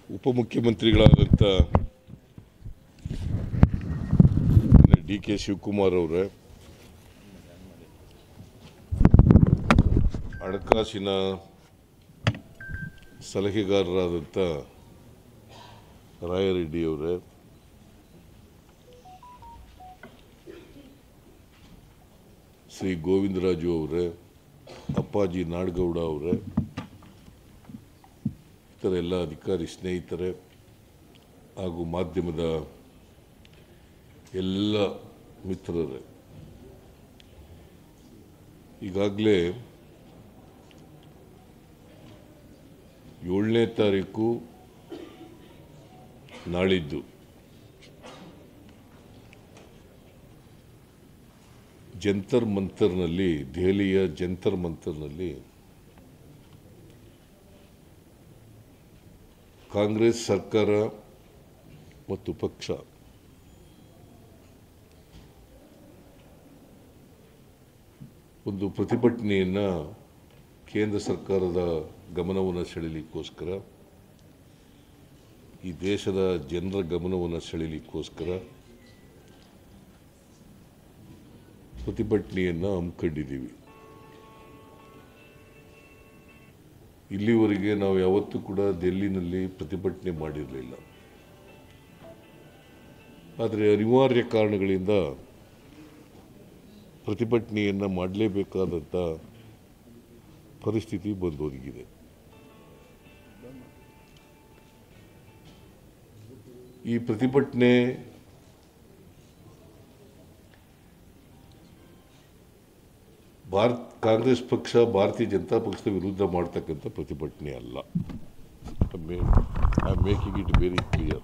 ಉಪಮುಖ್ಯಮಂತ್ರಿಗಳಾದಂಥ D K Shivakumar ಅವರೇ ಹಣಕಾಸಿನ ಸಲಹೆಗಾರರಾದಂಥ ರಾಯರೆಡ್ಡಿ ಅವರೇ ಶ್ರೀ ಗೋವಿಂದರಾಜು ಅವರೇ ಅಪ್ಪಾಜಿ ನಾಡಗೌಡ ಅವರೇ ಇತರ ಎಲ್ಲ ಅಧಿಕಾರಿ ಸ್ನೇಹಿತರೆ ಹಾಗೂ ಮಾಧ್ಯಮದ ಎಲ್ಲ ಮಿತ್ರರೇ ಈಗಾಗಲೇ ಏಳನೇ ತಾರೀಕು ನಾಳಿದ್ದು ಜಂತರ್ ಮಂತರ್ನಲ್ಲಿ ದೆಹಲಿಯ ಜಂತರ್ ಮಂತರ್ನಲ್ಲಿ ಕಾಂಗ್ರೆಸ್ ಸರ್ಕಾರ ಮತ್ತು ಪಕ್ಷ ಒಂದು ಪ್ರತಿಭಟನೆಯನ್ನು ಕೇಂದ್ರ ಸರ್ಕಾರದ ಗಮನವನ್ನು ಸೆಳೆಯಲಿಕ್ಕೋಸ್ಕರ ಈ ದೇಶದ ಜನರ ಗಮನವನ್ನು ಸೆಳೆಯಲಿಕ್ಕೋಸ್ಕರ ಪ್ರತಿಭಟನೆಯನ್ನು ಹಮ್ಮಿಕೊಂಡಿದ್ದೀವಿ ಇಲ್ಲಿವರೆಗೆ ನಾವು ಯಾವತ್ತೂ ಕೂಡ ದೆಹಲಿನಲ್ಲಿ ಪ್ರತಿಭಟನೆ ಮಾಡಿರಲಿಲ್ಲ ಆದರೆ ಅನಿವಾರ್ಯ ಕಾರಣಗಳಿಂದ ಪ್ರತಿಭಟನೆಯನ್ನು ಮಾಡಲೇಬೇಕಾದಂಥ ಪರಿಸ್ಥಿತಿ ಬಂದೊದಗಿದೆ ಈ ಪ್ರತಿಭಟನೆ ಭಾರತ್ ಕಾಂಗ್ರೆಸ್ ಪಕ್ಷ ಭಾರತೀಯ ಜನತಾ ಪಕ್ಷದ ವಿರುದ್ಧ ಮಾಡ್ತಕ್ಕಂಥ ಪ್ರತಿಭಟನೆ ಅಲ್ಲ I making it very clear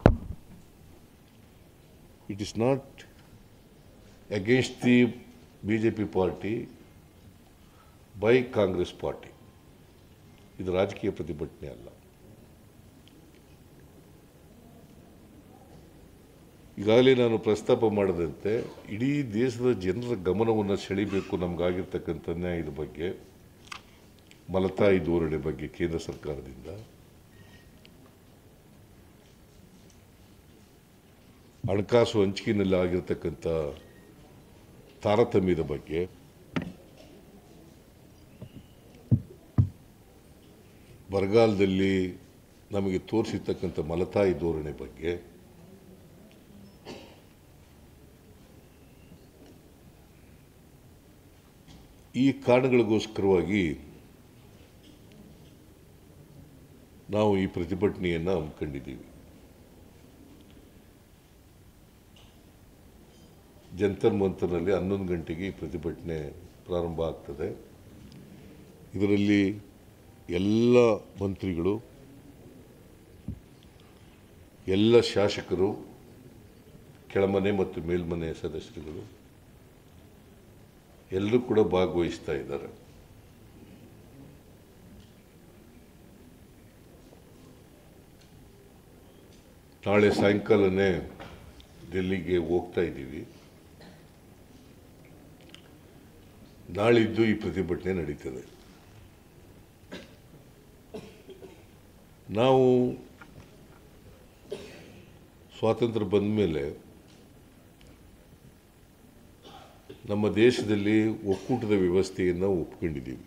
it is not against the B J P party by Congress party ಇದು ರಾಜಕೀಯ ಪ್ರತಿಭಟನೆ ಅಲ್ಲ ಈಗಾಗಲೇ ನಾನು ಪ್ರಸ್ತಾಪ ಮಾಡದಂತೆ ಇಡೀ ದೇಶದ ಜನರ ಗಮನವನ್ನು ಸೆಳೀಬೇಕು ನಮಗಾಗಿರ್ತಕ್ಕಂಥ ನ್ಯಾಯದ ಬಗ್ಗೆ ಮಲತಾಯಿ ಧೋರಣೆ ಬಗ್ಗೆ ಕೇಂದ್ರ ಸರ್ಕಾರದಿಂದ ಹಣಕಾಸು ಹಂಚಿಕೆಯಲ್ಲಿ ಆಗಿರ್ತಕ್ಕಂಥ ತಾರತಮ್ಯದ ಬಗ್ಗೆ ಬರಗಾಲದಲ್ಲಿ ನಮಗೆ ತೋರಿಸಿರ್ತಕ್ಕಂಥ ಮಲತಾಯಿ ಧೋರಣೆ ಬಗ್ಗೆ ಈ ಕಾರಣಗಳಿಗೋಸ್ಕರವಾಗಿ ನಾವು ಈ ಪ್ರತಿಭಟನೆಯನ್ನು ಹಮ್ಮಿಕೊಂಡಿದ್ದೀವಿ ಜಂತರ್ ಮಂತರ್ನಲ್ಲಿ ಹನ್ನೊಂದು ಗಂಟೆಗೆ ಈ ಪ್ರತಿಭಟನೆ ಪ್ರಾರಂಭ ಆಗ್ತದೆ ಇದರಲ್ಲಿ ಎಲ್ಲ ಮಂತ್ರಿಗಳು ಎಲ್ಲ ಶಾಸಕರು ಕೆಳಮನೆ ಮತ್ತು ಮೇಲ್ಮನೆ ಸದಸ್ಯರುಗಳು ಎಲ್ಲರೂ ಕೂಡ ಭಾಗವಹಿಸ್ತಾ ಇದ್ದಾರೆ ನಾಳೆ ಸಾಯಂಕಾಲನೇ ಡೆಲ್ಲಿಗೆ ಹೋಗ್ತಾ ಇದ್ದೀವಿ ನಾಳಿದ್ದು ಈ ಪ್ರತಿಭಟನೆ ನಡೀತದೆ ನಾವು ಸ್ವಾತಂತ್ರ್ಯ ಬಂದ ಮೇಲೆ ನಮ್ಮ ದೇಶದಲ್ಲಿ ಒಕ್ಕೂಟದ ವ್ಯವಸ್ಥೆಯನ್ನು ಒಪ್ಕೊಂಡಿದ್ದೀವಿ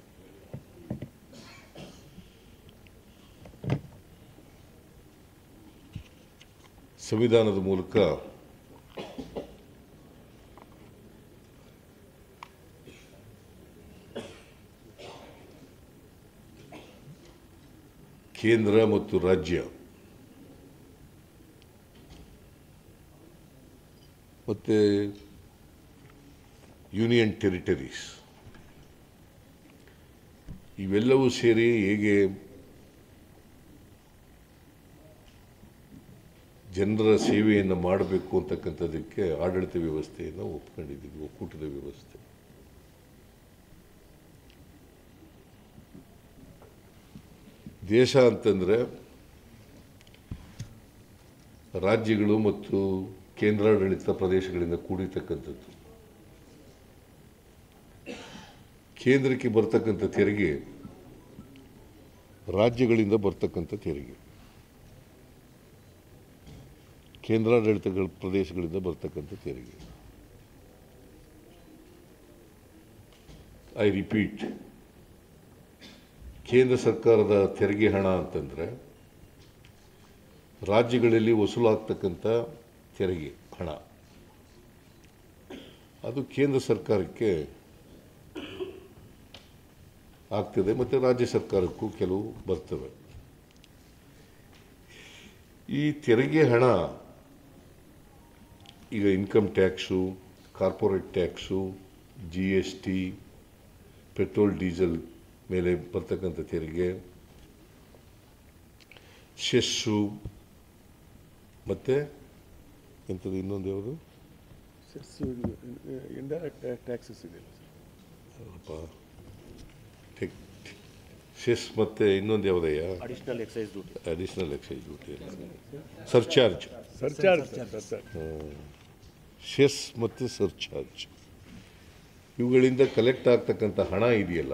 ಸಂವಿಧಾನದ ಮೂಲಕ ಕೇಂದ್ರ ಮತ್ತು ರಾಜ್ಯ ಮತ್ತು ಯೂನಿಯನ್ ಟೆರಿಟರೀಸ್ ಇವೆಲ್ಲವೂ ಸೇರಿ ಹೇಗೆ ಜನರ ಸೇವೆಯನ್ನು ಮಾಡಬೇಕು ಅಂತಕ್ಕಂಥದ್ದಕ್ಕೆ ಆಡಳಿತ ವ್ಯವಸ್ಥೆಯನ್ನು ಒಪ್ಕೊಂಡಿದ್ದೀವಿ ಒಕ್ಕೂಟದ ವ್ಯವಸ್ಥೆ ದೇಶ ಅಂತಂದರೆ ರಾಜ್ಯಗಳು ಮತ್ತು ಕೇಂದ್ರಾಡಳಿತ ಪ್ರದೇಶಗಳಿಂದ ಕೂಡಿರ್ತಕ್ಕಂಥದ್ದು ಕೇಂದ್ರಕ್ಕೆ ಬರ್ತಕ್ಕಂಥ ತೆರಿಗೆ ರಾಜ್ಯಗಳಿಂದ ಬರ್ತಕ್ಕಂಥ ತೆರಿಗೆ ಕೇಂದ್ರಾಡಳಿತಗಳ ಪ್ರದೇಶಗಳಿಂದ ಬರ್ತಕ್ಕಂಥ ತೆರಿಗೆ ಐ ರಿಪೀಟ್ ಕೇಂದ್ರ ಸರ್ಕಾರದ ತೆರಿಗೆ ಹಣ ಅಂತಂದರೆ ರಾಜ್ಯಗಳಲ್ಲಿ ವಸೂಲಾಗ್ತಕ್ಕಂಥ ತೆರಿಗೆ ಹಣ ಅದು ಕೇಂದ್ರ ಸರ್ಕಾರಕ್ಕೆ ಆಗ್ತದೆ ಮತ್ತು ರಾಜ್ಯ ಸರ್ಕಾರಕ್ಕೂ ಕೆಲವು ಬರ್ತವೆ ಈ ತೆರಿಗೆ ಹಣ ಈಗ income tax corporate tax G S T petrol diesel ಮೇಲೆ ಬರ್ತಕ್ಕಂಥ ತೆರಿಗೆ ಸೆಸ್ಸು ಮತ್ತು ಎಂಥದ್ದು ಇನ್ನೊಂದು ಯಾವುದು ಸೆಸ್ ಇಂಡೈರೆಕ್ಟ್ ಟ್ಯಾಕ್ಸಸ್ ಇದೆಯಲ್ಲ ಸರ್ ಅಪ್ಪ ಟೆಕ್ ಸೆಸ್ ಮತ್ತು ಇನ್ನೊಂದು ಯಾವುದಯ್ಯ additional excise duty additional excise duty surcharge surcharge surcharge cess ಮತ್ತು ಸರ್ಚಾರ್ಜ್ ಇವುಗಳಿಂದ ಕಲೆಕ್ಟ್ ಆಗ್ತಕ್ಕಂಥ ಹಣ ಇದೆಯಲ್ಲ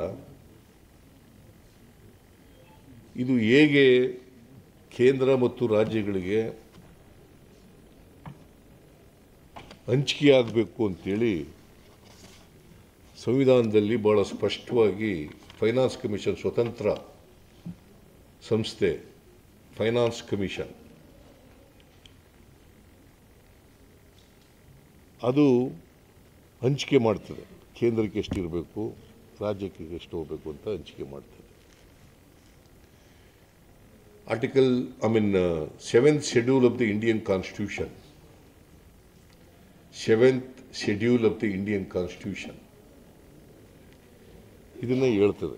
ಇದು ಹೇಗೆ ಕೇಂದ್ರ ಮತ್ತು ರಾಜ್ಯಗಳಿಗೆ ಹಂಚಿಕೆ ಆಗಬೇಕು ಅಂತೇಳಿ ಸಂವಿಧಾನದಲ್ಲಿ ಭಾಳ ಸ್ಪಷ್ಟವಾಗಿ ಫೈನಾನ್ಸ್ ಕಮಿಷನ್ ಸ್ವತಂತ್ರ ಸಂಸ್ಥೆ ಫೈನಾನ್ಸ್ ಕಮಿಷನ್ ಅದು ಹಂಚಿಕೆ ಮಾಡ್ತದೆ ಕೇಂದ್ರಕ್ಕೆ ಎಷ್ಟಿರಬೇಕು ರಾಜ್ಯಕ್ಕೆ ಎಷ್ಟು ಹೋಗಬೇಕು ಅಂತ ಹಂಚಿಕೆ ಮಾಡ್ತದೆ article I mean seventh schedule of the Indian constitution seventh schedule of the Indian constitution ಇದನ್ನು ಹೇಳ್ತದೆ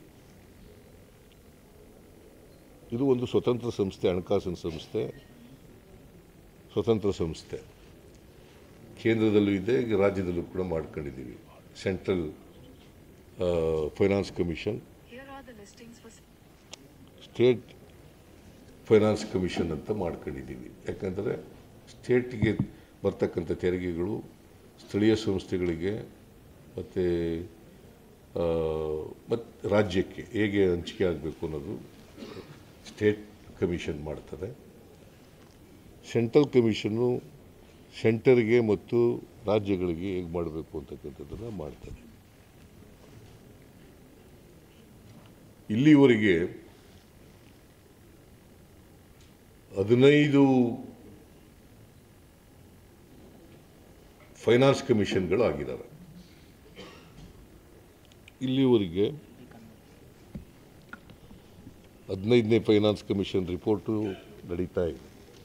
ಇದು ಒಂದು ಸ್ವತಂತ್ರ ಸಂಸ್ಥೆ ಹಣಕಾಸಿನ ಸಂಸ್ಥೆ ಸ್ವತಂತ್ರ ಸಂಸ್ಥೆ ಕೇಂದ್ರದಲ್ಲೂ ಇದೆ ಈಗ ರಾಜ್ಯದಲ್ಲೂ ಕೂಡ ಮಾಡ್ಕೊಂಡಿದ್ದೀವಿ central finance commission Here are the listings for state finance commission ಅಂತ ಮಾಡ್ಕೊಂಡಿದ್ದೀವಿ ಯಾಕಂದರೆ ಸ್ಟೇಟ್ಗೆ ಬರ್ತಕ್ಕಂಥ ತೆರಿಗೆಗಳು ಸ್ಥಳೀಯ ಸಂಸ್ಥೆಗಳಿಗೆ ಮತ್ತು ಮತ್ತು ರಾಜ್ಯಕ್ಕೆ ಹೇಗೆ ಹಂಚಿಕೆ ಆಗಬೇಕು ಅನ್ನೋದು ಸ್ಟೇಟ್ ಕಮಿಷನ್ ಮಾಡ್ತದೆ ಸೆಂಟ್ರಲ್ ಕಮಿಷನ್ನು ಸೆಂಟರ್ಗೆ ಮತ್ತು ರಾಜ್ಯಗಳಿಗೆ ಹೇಗೆ ಮಾಡಬೇಕು ಅಂತಕ್ಕಂಥದ್ದನ್ನು ಮಾಡ್ತದೆ ಇಲ್ಲಿವರೆಗೆ ಹದಿನೈದು ಫೈನಾನ್ಸ್ ಕಮಿಷನ್ಗಳು ಆಗಿದ್ದಾವೆ ಇಲ್ಲಿವರೆಗೆ ಹದಿನೈದನೇ ಫೈನಾನ್ಸ್ ಕಮಿಷನ್ ರಿಪೋರ್ಟು ನಡೀತಾ ಇದೆ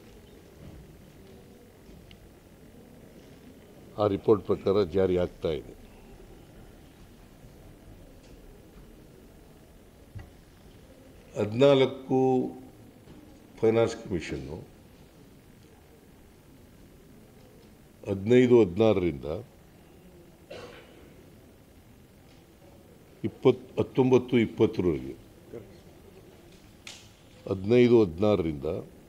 ಆ ರಿಪೋರ್ಟ್ ಪ್ರಕಾರ ಜಾರಿ ಆಗ್ತಾ ಇದೆ ಹದಿನಾಲ್ಕು ಫೈನಾನ್ಸ್ ಕಮಿಷನ್ನು ಹದಿನೈದು ಹದಿನಾರರಿಂದ ಇಪ್ಪತ್ತು ಹತ್ತೊಂಬತ್ತು ಇಪ್ಪತ್ತರವರೆಗೆ ಹದಿನೈದು ಹದಿನಾರರಿಂದ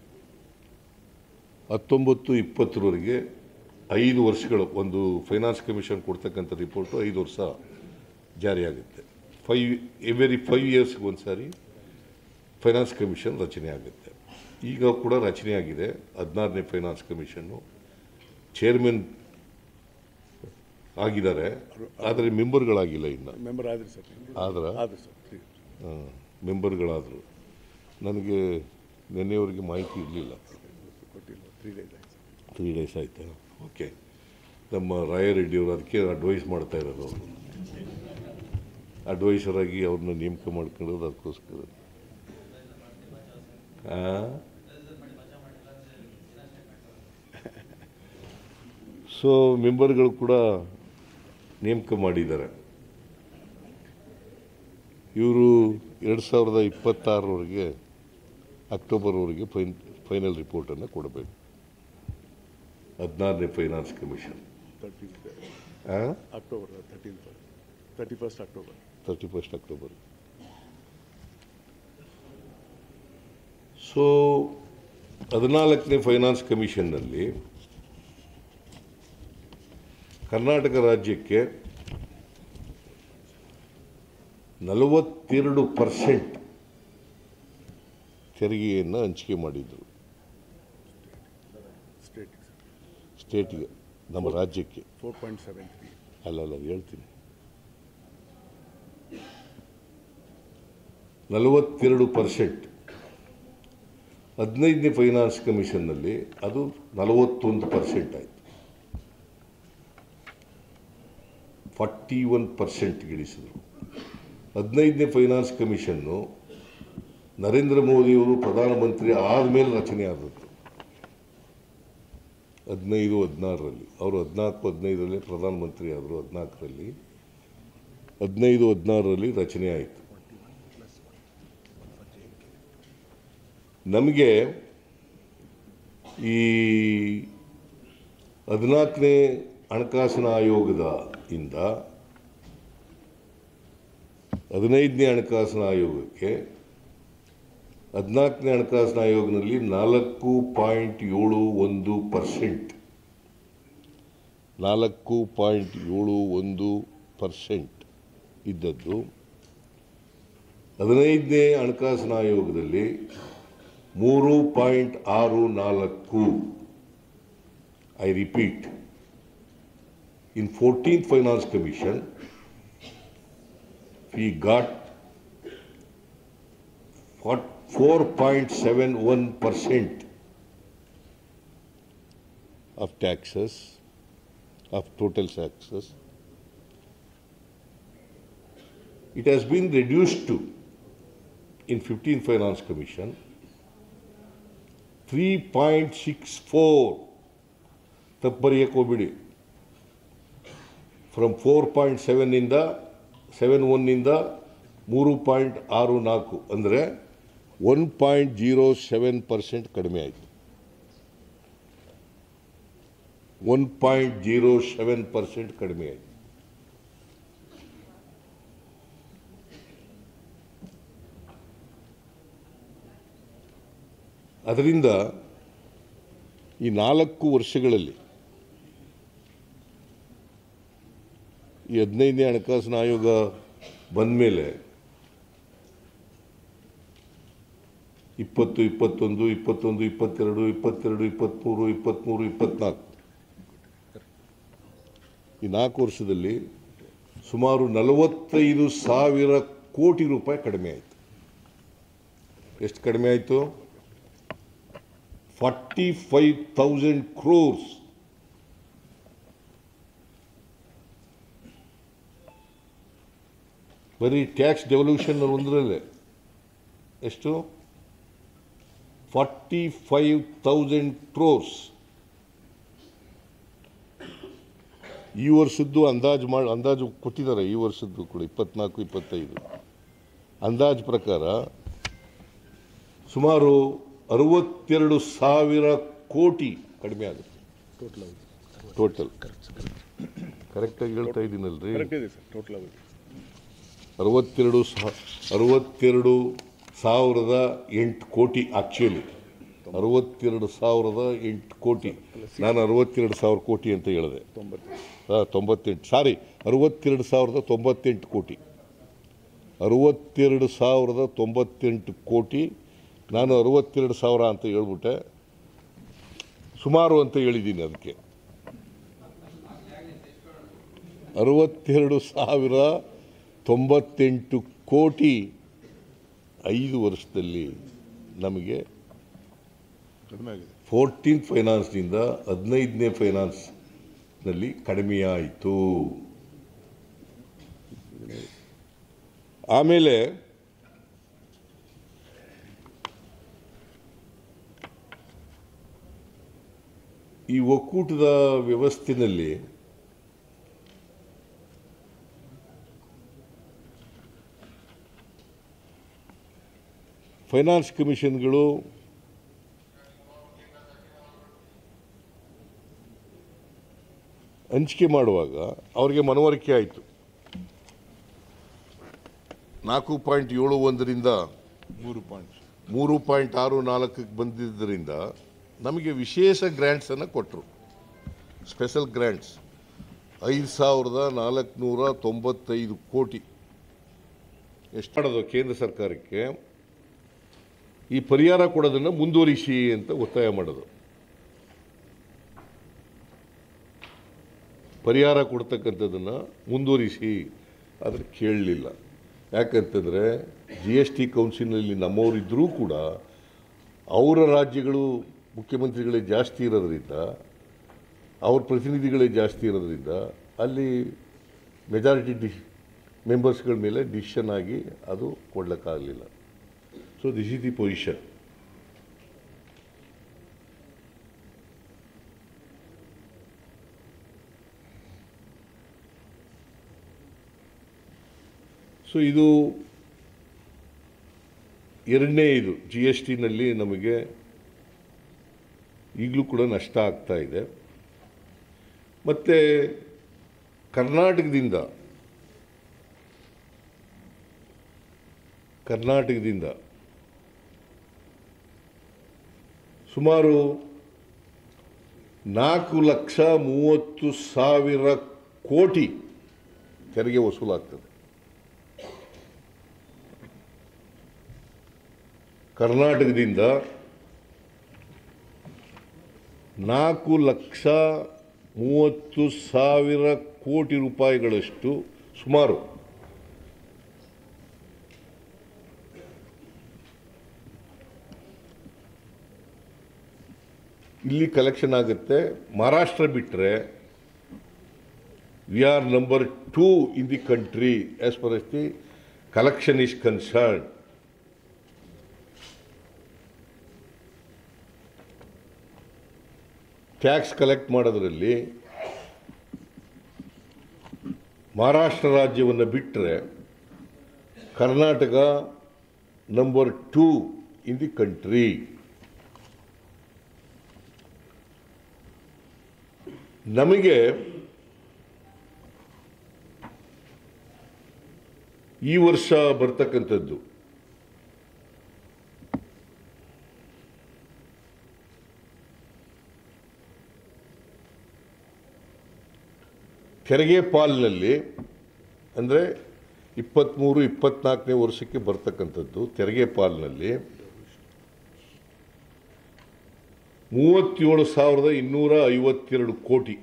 ಹತ್ತೊಂಬತ್ತು ಇಪ್ಪತ್ತರವರೆಗೆ ಐದು ವರ್ಷಗಳು ಒಂದು ಫೈನಾನ್ಸ್ ಕಮಿಷನ್ ಕೊಡ್ತಕ್ಕಂಥ ರಿಪೋರ್ಟು ಐದು ವರ್ಷ ಜಾರಿಯಾಗುತ್ತೆ ಫೈವ್ ಎವ್ರಿ ಫೈವ್ ಇಯರ್ಸ್ಗೆ ಒಂದು ಸಾರಿ ಫೈನಾನ್ಸ್ ಕಮಿಷನ್ ರಚನೆ ಆಗುತ್ತೆ ಈಗ ಕೂಡ ರಚನೆ ಆಗಿದೆ ಹದಿನಾರನೇ ಫೈನಾನ್ಸ್ ಕಮಿಷನ್ನು ಚೇರ್ಮನ್ ಆಗಿದ್ದಾರೆ ಆದರೆ ಮೆಂಬರ್ಗಳಾಗಿಲ್ಲ ಇನ್ನು ಮೆಂಬರ್ ಆದ್ರಿ ಸರ್ ಆದ್ರೆ ಆದ್ರಿ ಸರ್ ತ್ರೀ ಮೆಂಬರ್ಗಳಾದರು ನನಗೆ ನಿನ್ನೆವರೆಗೆ ಮಾಹಿತಿ ಇರಲಿಲ್ಲ ಕೊಟ್ಟಿಲ್ಲ ತ್ರೀ ಡೇಸ್ ಆಯ್ತು ಸರ್ ತ್ರೀ ಡೇಸ್ ಆಯಿತಾ ಓಕೆ ನಮ್ಮ ರಾಯರೆಡ್ಡಿಯವರು ಅದಕ್ಕೆ ಅಡ್ವೈಸ್ ಮಾಡ್ತಾ ಇರೋದು ಅವರು ಅಡ್ವೈಸರ್ ಆಗಿ ಅವ್ರನ್ನ ನೇಮಕ ಮಾಡ್ಕೊಳ್ಳೋದು ಅದಕ್ಕೋಸ್ಕರ ಆ? ಸೊ ಮೆಂಬರ್ಗಳು ಕೂಡ ನೇಮಕ ಮಾಡಿದ್ದಾರೆ ಇವರು ಎರಡು ಸಾವಿರದ ಇಪ್ಪತ್ತಾರರವರೆಗೆ ಅಕ್ಟೋಬರ್ವರೆಗೆ ಫೈನ್ ಫೈನಲ್ ರಿಪೋರ್ಟನ್ನು ಕೊಡಬೇಕು ಹದಿನಾರನೇ ಫೈನಾನ್ಸ್ ಕಮಿಷನ್ ತರ್ಟಿ ಆ? October thirteenth thirty first October thirty first October so ಹದಿನಾಲ್ಕನೇ ಫೈನಾನ್ಸ್ ಕಮಿಷನ್ನಲ್ಲಿ ಕರ್ನಾಟಕ ರಾಜ್ಯಕ್ಕೆ ನಲವತ್ತೆರಡು ಪರ್ಸೆಂಟ್ ತೆರಿಗೆಯನ್ನು ಹಂಚಿಕೆ ಮಾಡಿದರು ಸ್ಟೇಟ್ ಸರ್ ಸ್ಟೇಟ್ಗೆ ನಮ್ಮ ರಾಜ್ಯಕ್ಕೆ ಫೋರ್ ಪಾಯಿಂಟ್ ಸೆವೆನ್ ತ್ರೀ ಅಲ್ಲಲ್ಲ ಅದು ಹೇಳ್ತೀನಿ ನಲವತ್ತೆರಡು ಪರ್ಸೆಂಟ್ ಹದಿನೈದನೇ ಫೈನಾನ್ಸ್ ಕಮಿಷನ್ನಲ್ಲಿ ಅದು ನಲವತ್ತೊಂದು ಪರ್ಸೆಂಟ್ ಆಯಿತು ಫಾರ್ಟಿ ಒನ್ ಪರ್ಸೆಂಟ್ ಇಳಿಸಿದ್ರು ಹದಿನೈದನೇ ಫೈನಾನ್ಸ್ ಕಮಿಷನ್ನು ನರೇಂದ್ರ ಮೋದಿಯವರು ಪ್ರಧಾನಮಂತ್ರಿ ಆದಮೇಲೆ ರಚನೆ ಆದದ್ದು ಹದಿನೈದು ಹದಿನಾರರಲ್ಲಿ ಅವರು ಹದಿನಾಲ್ಕು ಹದಿನೈದರಲ್ಲಿ ಪ್ರಧಾನಮಂತ್ರಿ ಆದರು ಹದಿನಾಲ್ಕರಲ್ಲಿ ಹದಿನೈದು ಹದಿನಾರರಲ್ಲಿ ರಚನೆ ಆಯಿತು ನಮಗೆ ಈ ಹದಿನಾಲ್ಕನೇ ಹಣಕಾಸಿನ ಆಯೋಗದ ಇಂದ ಹದಿನೈದನೇ ಹಣಕಾಸಿನ ಆಯೋಗಕ್ಕೆ ಹದಿನಾಲ್ಕನೇ ಹಣಕಾಸಿನ ಆಯೋಗದಲ್ಲಿ ನಾಲ್ಕು ಪಾಯಿಂಟ್ ಏಳು ಒಂದು ಪರ್ಸೆಂಟ್ ನಾಲ್ಕು ಪಾಯಿಂಟ್ ಏಳು ಒಂದು ಪರ್ಸೆಂಟ್ ಇದ್ದದ್ದು ಹದಿನೈದನೇ ಹಣಕಾಸಿನ ಆಯೋಗದಲ್ಲಿ ಮೂರು ಪಾಯಿಂಟ್ ಆರು ನಾಲ್ಕು I repeat in fourteenth finance commission we got four point seven one percent of taxes, of total taxes. It has been reduced to, in 15 Finance Commission, 3.64 ತಪ್ಪರಿಯಕ್ಕೆ ಹೋಗ್ಬಿಡಿ ಫ್ರಮ್ ಫೋರ್ ಪಾಯಿಂಟ್ ಸೆವೆನ್ನಿಂದ seven ಒನ್ನಿಂದ ಮೂರು point ಆರು ನಾಲ್ಕು ಅಂದರೆ one point zero seven percent ಕಡಿಮೆ ಆಯಿತು one point zero seven percent ಕಡಿಮೆ ಆಯಿತು ಅದರಿಂದ ಈ ನಾಲ್ಕು ವರ್ಷಗಳಲ್ಲಿ ಈ ಹದಿನೈದನೇ ಹಣಕಾಸಿನ ಆಯೋಗ ಬಂದ ಮೇಲೆ ಇಪ್ಪತ್ತು ಇಪ್ಪತ್ತೊಂದು ಇಪ್ಪತ್ತೊಂದು ಇಪ್ಪತ್ತೆರಡು ಇಪ್ಪತ್ತೆರಡು ಇಪ್ಪತ್ತ್ಮೂರು ಇಪ್ಪತ್ತ್ಮೂರು ಇಪ್ಪತ್ನಾಲ್ಕು ಈ ನಾಲ್ಕು ವರ್ಷದಲ್ಲಿ ಸುಮಾರು ನಲವತ್ತೈದು ಸಾವಿರ ಕೋಟಿ ರೂಪಾಯಿ ಕಡಿಮೆ ಆಯಿತು ಎಷ್ಟು ಕಡಿಮೆ ಆಯಿತು ಫಾರ್ಟಿ ಫೈವ್ ತೌಸಂಡ್ ಕ್ರೋರ್ಸ್ ಬರೀ ಟ್ಯಾಕ್ಸ್ ಡೆವಲ್ಯೂಷನ್ ಒಂದರಲ್ಲೇ ಎಷ್ಟು ಫಾರ್ಟಿ ಫೈವ್ ತೌಸಂಡ್ ಕ್ರೋರ್ಸ್ ಈ ವರ್ಷದ್ದು ಅಂದಾಜು ಮಾಡಿ ಅಂದಾಜು ಕೊಟ್ಟಿದ್ದಾರೆ ಈ ವರ್ಷದ್ದು ಕೂಡ ಇಪ್ಪತ್ನಾಲ್ಕು ಇಪ್ಪತ್ತೈದು ಅಂದಾಜು ಪ್ರಕಾರ ಸುಮಾರು ಅರವತ್ತೆರಡು ಸಾವಿರ ಕೋಟಿ ಕಡಿಮೆ ಆಗುತ್ತೆ ಟೋಟಲ್ ಅವಧಿ ಟೋಟಲ್ ಕರೆಕ್ಟಾಗಿ ಹೇಳ್ತಾ ಇದ್ದೀನಲ್ರಿ ಕರೆಕ್ಟ್ ಇದೆ ಸರ್ ಟೋಟಲ್ ಅವಧಿ ಅರವತ್ತೆರಡು ಸಾ- ಅರವತ್ತೆರಡು ಸಾವಿರದ ಎಂಟು ಕೋಟಿ ಆಕ್ಚುಲಿ ಅರವತ್ತೆರಡು ಸಾವಿರದ ಎಂಟು ಕೋಟಿ ನಾನು ಅರವತ್ತೆರಡು ಸಾವಿರ ಕೋಟಿ ಅಂತ ಹೇಳಿದೆ ತೊಂಬತ್ತು ಆ, ತೊಂಬತ್ತೆಂಟು ಸಾರಿ ಅರವತ್ತೆರಡು ಸಾವಿರದ ತೊಂಬತ್ತೆಂಟು ಕೋಟಿ ಅರವತ್ತೆರಡು ಸಾವಿರದ ತೊಂಬತ್ತೆಂಟು ಕೋಟಿ ನಾನು ಅರವತ್ತೆರಡು ಸಾವಿರ ಅಂತ ಹೇಳ್ಬಿಟ್ಟೆ ಸುಮಾರು ಅಂತ ಹೇಳಿದ್ದೀನಿ ಅದಕ್ಕೆ ಅರವತ್ತೆರಡು ಸಾವಿರ ತೊಂಬತ್ತೆಂಟು ಕೋಟಿ ಐದು ವರ್ಷದಲ್ಲಿ ನಮಗೆ ಕಡಿಮೆ ಆಗಿದೆ ಫೋರ್ಟೀನ್ ಫೈನಾನ್ಸ್ನಿಂದ ಹದಿನೈದನೇ ಫೈನಾನ್ಸ್ನಲ್ಲಿ ಕಡಿಮೆಯಾಯಿತು ಆಮೇಲೆ ಈ ಒಕ್ಕೂಟದ ವ್ಯವಸ್ಥೆಯಲ್ಲಿ ಫೈನಾನ್ಸ್ ಕಮಿಷನ್ಗಳು ಹಂಚಿಕೆ ಮಾಡುವಾಗ ಅವರಿಗೆ ಮನವರಿಕೆ ಆಯಿತು ನಾಲ್ಕು ಪಾಯಿಂಟ್ ಏಳು ಒಂದರಿಂದ ಮೂರು ಪಾಯಿಂಟ್ ಮೂರು ಪಾಯಿಂಟ್ ಆರು ನಾಲ್ಕಕ್ಕೆ ಬಂದಿದ್ದರಿಂದ ನಮಗೆ ವಿಶೇಷ ಗ್ರ್ಯಾಂಟ್ಸನ್ನು ಕೊಟ್ಟರು ಸ್ಪೆಷಲ್ ಗ್ರ್ಯಾಂಟ್ಸ್ ಐದು ಸಾವಿರದ ನಾಲ್ಕುನೂರ ತೊಂಬತ್ತೈದು ಕೋಟಿ ಎಷ್ಟು ಮಾಡೋದು ಕೇಂದ್ರ ಸರ್ಕಾರಕ್ಕೆ ಈ ಪರಿಹಾರ ಕೊಡೋದನ್ನು ಮುಂದುವರಿಸಿ ಅಂತ ಒತ್ತಾಯ ಮಾಡೋದು ಪರಿಹಾರ ಕೊಡ್ತಕ್ಕಂಥದ್ದನ್ನು ಮುಂದುವರಿಸಿ ಆದರೆ ಕೇಳಲಿಲ್ಲ ಯಾಕಂತಂದರೆ ಜಿ ಎಸ್ ಟಿ ಕೌನ್ಸಿಲ್ನಲ್ಲಿ ನಮ್ಮವರಿದ್ದರೂ ಕೂಡ ಅವರ ರಾಜ್ಯಗಳು ಮುಖ್ಯಮಂತ್ರಿಗಳೇ ಜಾಸ್ತಿ ಇರೋದ್ರಿಂದ ಅವ್ರ ಪ್ರತಿನಿಧಿಗಳೇ ಜಾಸ್ತಿ ಇರೋದ್ರಿಂದ ಅಲ್ಲಿ ಮೆಜಾರಿಟಿ ಡಿಶ್ ಮೆಂಬರ್ಸ್ಗಳ ಮೇಲೆ ಡಿಸಿಷನ್ ಆಗಿ ಅದು ಕೊಡ್ಲಿಕ್ಕಾಗಲಿಲ್ಲ so this is the position so ಇದು ಎರಡನೇ ಇದು ಜಿ ಎಸ್ ಟಿನಲ್ಲಿ ನಮಗೆ ಈಗಲೂ ಕೂಡ ನಷ್ಟ ಆಗ್ತಾ ಇದೆ ಮತ್ತು ಕರ್ನಾಟಕದಿಂದ ಕರ್ನಾಟಕದಿಂದ ಸುಮಾರು ನಾಲ್ಕು ಲಕ್ಷ ಮೂವತ್ತು ಸಾವಿರ ಕೋಟಿ ತೆರಿಗೆ ವಸೂಲಾಗ್ತದೆ ಕರ್ನಾಟಕದಿಂದ ನಾಲ್ಕು ಲಕ್ಷ ಮೂವತ್ತು ಸಾವಿರ ಕೋಟಿ ರೂಪಾಯಿಗಳಷ್ಟು ಸುಮಾರು ಇಲ್ಲಿ ಕಲೆಕ್ಷನ್ ಆಗುತ್ತೆ ಮಹಾರಾಷ್ಟ್ರ ಬಿಟ್ಟರೆ we are number two in the country as far as the collection is concern tax collect ಮಾಡೋದ್ರಲ್ಲಿ ಮಹಾರಾಷ್ಟ್ರ ರಾಜ್ಯವನ್ನು ಬಿಟ್ಟರೆ Karnataka number two in the country ನಮಗೆ ಈ ವರ್ಷ ಬರ್ತಕ್ಕಂಥದ್ದು ತೆರಿಗೆ ಪಾಲಿನಲ್ಲಿ ಅಂದರೆ ಇಪ್ಪತ್ತ್ಮೂರು ಇಪ್ಪತ್ನಾಲ್ಕನೇ ವರ್ಷಕ್ಕೆ ಬರ್ತಕ್ಕಂಥದ್ದು ತೆರಿಗೆ ಪಾಲಿನಲ್ಲಿ ಮೂವತ್ತೇಳು ಸಾವಿರದ ಇನ್ನೂರ ಐವತ್ತೆರಡು ಕೋಟಿ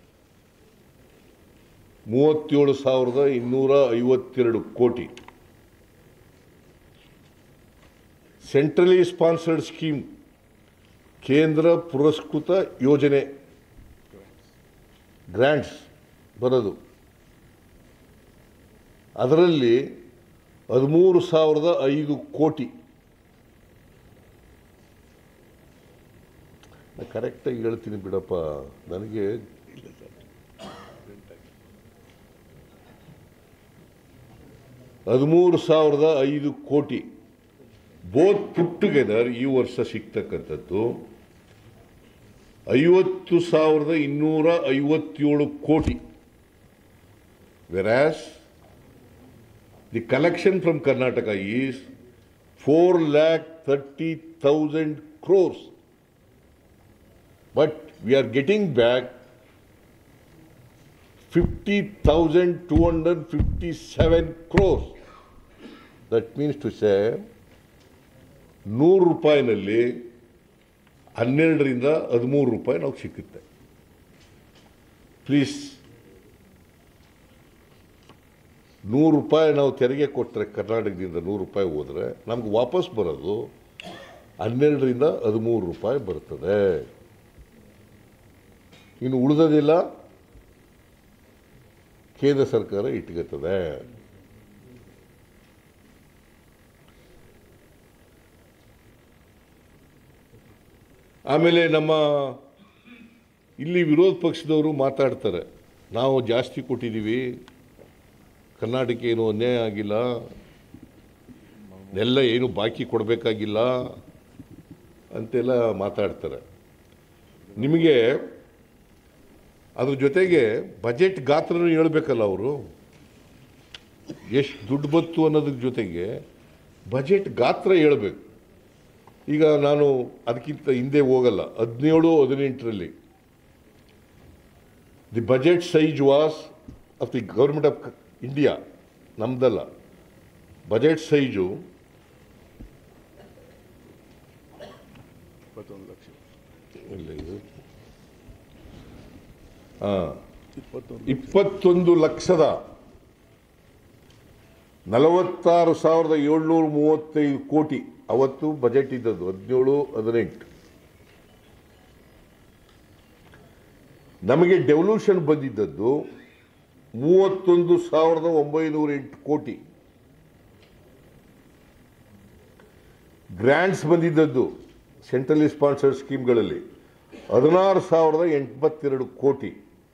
ಮೂವತ್ತೇಳು ಸಾವಿರದ ಇನ್ನೂರ ಐವತ್ತೆರಡು ಕೋಟಿ ಸೆಂಟ್ರಲಿ ಸ್ಪಾನ್ಸರ್ಡ್ ಸ್ಕೀಮ್ ಕೇಂದ್ರ ಪುರಸ್ಕೃತ ಯೋಜನೆ ಗ್ರ್ಯಾಂಟ್ಸ್ ಬರೋದು ಅದರಲ್ಲಿ ಹದಿಮೂರು ಸಾವಿರದ ಐದು ಕೋಟಿ ಕರೆಕ್ಟಾಗಿ ಹೇಳ್ತೀನಿ ಬಿಡಪ್ಪ ನನಗೆ ಹದಿಮೂರು ಸಾವಿರದ ಐದು ಕೋಟಿ ಬೋತ್ ಪುಟ್ ಟುಗೆದರ್ ಈ ವರ್ಷ ಸಿಗ್ತಕ್ಕಂಥದ್ದು ಐವತ್ತು ಸಾವಿರದ ಇನ್ನೂರ ಐವತ್ತೇಳು ಕೋಟಿ whereas the collection from Karnataka is four lakh thirty thousand crores but we are getting back fifty thousand two hundred fifty seven crores that means to say ನೂರು ರೂಪಾಯಿನಲ್ಲಿ ಹನ್ನೆರಡರಿಂದ ಹದಿಮೂರು ರೂಪಾಯಿ ನಾವು ಸಿಕ್ಕುತ್ತೆ ಪ್ಲೀಸ್ ನೂರು ರೂಪಾಯಿ ನಾವು ತೆರಿಗೆ ಕೊಟ್ಟರೆ ಕರ್ನಾಟಕದಿಂದ ನೂರು ರೂಪಾಯಿ ಹೋದರೆ ನಮ್ಗೆ ವಾಪಸ್ ಬರೋದು ಹನ್ನೆರಡರಿಂದ ಹದಿಮೂರು ರೂಪಾಯಿ ಬರ್ತದೆ ಇನ್ನು ಉಳಿದೋದಿಲ್ಲ ಕೇಂದ್ರ ಸರ್ಕಾರ ಇಟ್ಕೊತದೆ ಆಮೇಲೆ ನಮ್ಮ ಇಲ್ಲಿ ವಿರೋಧ ಪಕ್ಷದವರು ಮಾತಾಡ್ತಾರೆ ನಾವು ಜಾಸ್ತಿ ಕೊಟ್ಟಿದ್ದೀವಿ ಕರ್ನಾಟಕ ಏನು ಅನ್ಯಾಯ ಆಗಿಲ್ಲ ಎಲ್ಲ ಏನು ಬಾಕಿ ಕೊಡಬೇಕಾಗಿಲ್ಲ ಅಂತೆಲ್ಲ ಮಾತಾಡ್ತಾರೆ ನಿಮಗೆ ಅದ್ರ ಜೊತೆಗೆ ಬಜೆಟ್ ಗಾತ್ರನೂ ಹೇಳ್ಬೇಕಲ್ಲ ಅವರು ಎಷ್ಟು ದುಡ್ಡು ಬಂತು ಅನ್ನೋದ್ರ ಜೊತೆಗೆ ಬಜೆಟ್ ಗಾತ್ರ ಹೇಳ್ಬೇಕು ಈಗ ನಾನು ಅದಕ್ಕಿಂತ ಹಿಂದೆ ಹೋಗಲ್ಲ ಹದಿನೇಳು ಹದಿನೆಂಟರಲ್ಲಿ the budget size was of the government of India ನಮ್ದಲ್ಲ ಬಜೆಟ್ ಸೈಜು ಇಪ್ಪತ್ತೊಂದು ಲಕ್ಷ ಇಲ್ಲ ಇದು ಹಾಂ ಇಪ್ಪತ್ತೊಂದು ಇಪ್ಪತ್ತೊಂದು ಲಕ್ಷದ ನಲವತ್ತಾರು ಸಾವಿರದ ಏಳ್ನೂರ ಮೂವತ್ತೈದು ಕೋಟಿ ಅವತ್ತು ಬಜೆಟ್ ಇದ್ದದ್ದು ಹದಿನೇಳು ಹದಿನೆಂಟು ನಮಗೆ ಡೆವಲ್ಯೂಷನ್ ಬಂದಿದ್ದದ್ದು ಮೂವತ್ತೊಂದು ಸಾವಿರದ ಒಂಬೈನೂರ ಎಂಟು ಕೋಟಿ ಗ್ರ್ಯಾಂಟ್ಸ್ ಬಂದಿದ್ದದ್ದು ಸೆಂಟ್ರಲಿ ಸ್ಪಾನ್ಸರ್ಡ್ ಸ್ಕೀಮ್ಗಳಲ್ಲಿ ಹದಿನಾರು ಸಾವಿರದ ಎಂಬತ್ತೆರಡು ಕೋಟಿ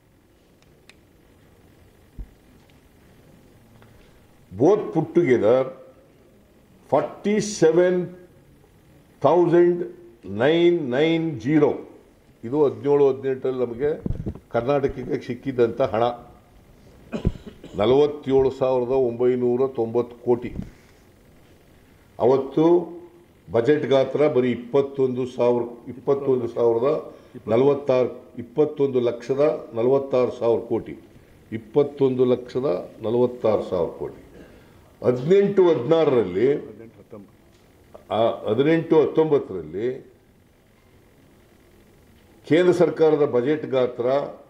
both put together forty seven thousand nine nine zero ಇದು ಹದಿನೇಳು ಹದಿನೆಂಟರಲ್ಲಿ ನಮಗೆ ಕರ್ನಾಟಕಕ್ಕೆ ಸಿಕ್ಕಿದ್ದಂಥ ಹಣ ನಲವತ್ತೇಳು ಸಾವಿರದ ಒಂಬೈನೂರ ತೊಂಬತ್ತು ಕೋಟಿ ಅವತ್ತು ಬಜೆಟ್ ಗಾತ್ರ ಬರೀ ಇಪ್ಪತ್ತೊಂದು ಸಾವಿರ ಇಪ್ಪತ್ತೊಂದು ಸಾವಿರದ ನಲವತ್ತಾರು ಇಪ್ಪತ್ತೊಂದು ಲಕ್ಷದ ನಲವತ್ತಾರು ಸಾವಿರ ಕೋಟಿ ಇಪ್ಪತ್ತೊಂದು ಲಕ್ಷದ ನಲವತ್ತಾರು ಸಾವಿರ ಕೋಟಿ ಹದಿನೆಂಟು ಹದಿನಾರರಲ್ಲಿ ಹದಿನೆಂಟು ಹತ್ತೊಂಬತ್ತು ಆ ಹದಿನೆಂಟು ಹತ್ತೊಂಬತ್ತರಲ್ಲಿ ಕೇಂದ್ರ ಸರ್ಕಾರದ ಬಜೆಟ್ ಗಾತ್ರ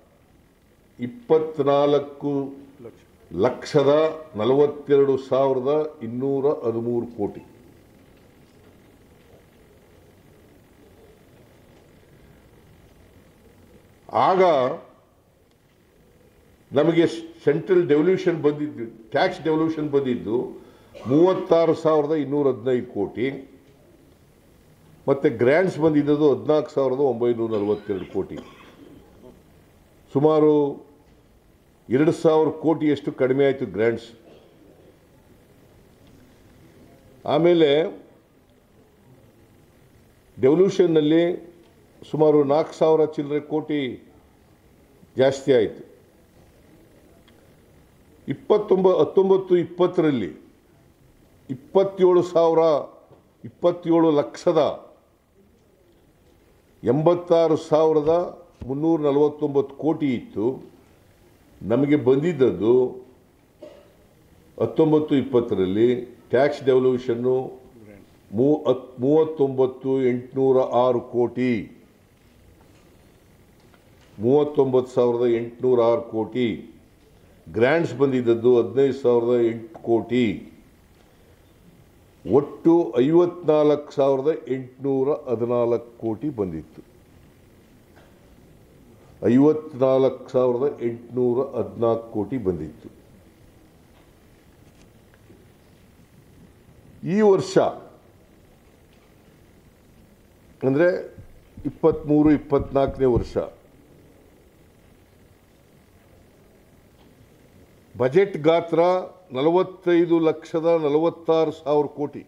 ಇಪ್ಪತ್ನಾಲ್ಕು ಲಕ್ಷ ಲಕ್ಷದ ನಲವತ್ತೆರಡು ಸಾವಿರದ ಇನ್ನೂರ ಹದಿಮೂರು ಕೋಟಿ ಆಗ ನಮಗೆ ಸೆಂಟ್ರಲ್ ಡೆವಲ್ಯೂಷನ್ ಬಂದಿದ್ದು ಟ್ಯಾಕ್ಸ್ ಡೆವಲ್ಯೂಷನ್ ಬಂದಿದ್ದು ಮೂವತ್ತಾರು ಸಾವಿರದ ಇನ್ನೂರ ಹದಿನೈದು ಕೋಟಿ ಮತ್ತು ಗ್ರ್ಯಾಂಟ್ಸ್ ಬಂದಿದ್ದದು ಹದಿನಾಲ್ಕು ಸಾವಿರದ ಒಂಬೈನೂರ ನಲವತ್ತೆರಡು ಕೋಟಿ ಸುಮಾರು ಎರಡು ಸಾವಿರ ಕೋಟಿಯಷ್ಟು ಕಡಿಮೆ ಆಯಿತು ಗ್ರ್ಯಾಂಟ್ಸ್ ಆಮೇಲೆ ಡೆವಲ್ಯೂಷನ್ನಲ್ಲಿ ಸುಮಾರು ನಾಲ್ಕು ಸಾವಿರ ಚಿಲ್ಲರೆ ಕೋಟಿ ಜಾಸ್ತಿ ಆಯಿತು ಇಪ್ಪತ್ತೊಂಬ ಹತ್ತೊಂಬತ್ತು ಇಪ್ಪತ್ತರಲ್ಲಿ ಇಪ್ಪತ್ತೇಳು ಸಾವಿರ ಇಪ್ಪತ್ತೇಳು ಲಕ್ಷದ ಎಂಬತ್ತಾರು ಸಾವಿರದ ಮುನ್ನೂರ ನಲವತ್ತೊಂಬತ್ತು ಕೋಟಿ ಇತ್ತು ನಮಗೆ ಬಂದಿದ್ದದ್ದು ಹತ್ತೊಂಬತ್ತು ಇಪ್ಪತ್ತರಲ್ಲಿ ಟ್ಯಾಕ್ಸ್ ಡೆವಲ್ಯೂಷನ್ನು ಗ್ರ್ಯಾಂಡ್ ಮೂ ಹತ್- ಮೂವತ್ತೊಂಬತ್ತು ಎಂಟುನೂರ ಆರು ಕೋಟಿ ಮೂವತ್ತೊಂಬತ್ತು ಸಾವಿರದ ಎಂಟುನೂರ ಆರು ಕೋಟಿ ಗ್ರ್ಯಾಂಟ್ಸ್ ಬಂದಿದ್ದದ್ದು ಹದಿನೈದು ಸಾವಿರದ ಎಂಟು ಕೋಟಿ ಒಟ್ಟು ಐವತ್ನಾಲ್ಕು ಸಾವಿರದ ಎಂಟುನೂರ ಹದಿನಾಲ್ಕು ಕೋಟಿ ಬಂದಿತ್ತು ಐವತ್ನಾಲ್ಕು ಸಾವಿರದ ಎಂಟುನೂರ ಹದಿನಾಲ್ಕು ಕೋಟಿ ಬಂದಿತ್ತು ಈ ವರ್ಷ ಅಂದರೆ ಇಪ್ಪತ್ತ್ಮೂರು ಇಪ್ಪತ್ನಾಲ್ಕನೇ ವರ್ಷ ಬಜೆಟ್ ಗಾತ್ರ ನಲವತ್ತೈದು ಲಕ್ಷದ ನಲವತ್ತಾರು ಸಾವಿರ ಕೋಟಿ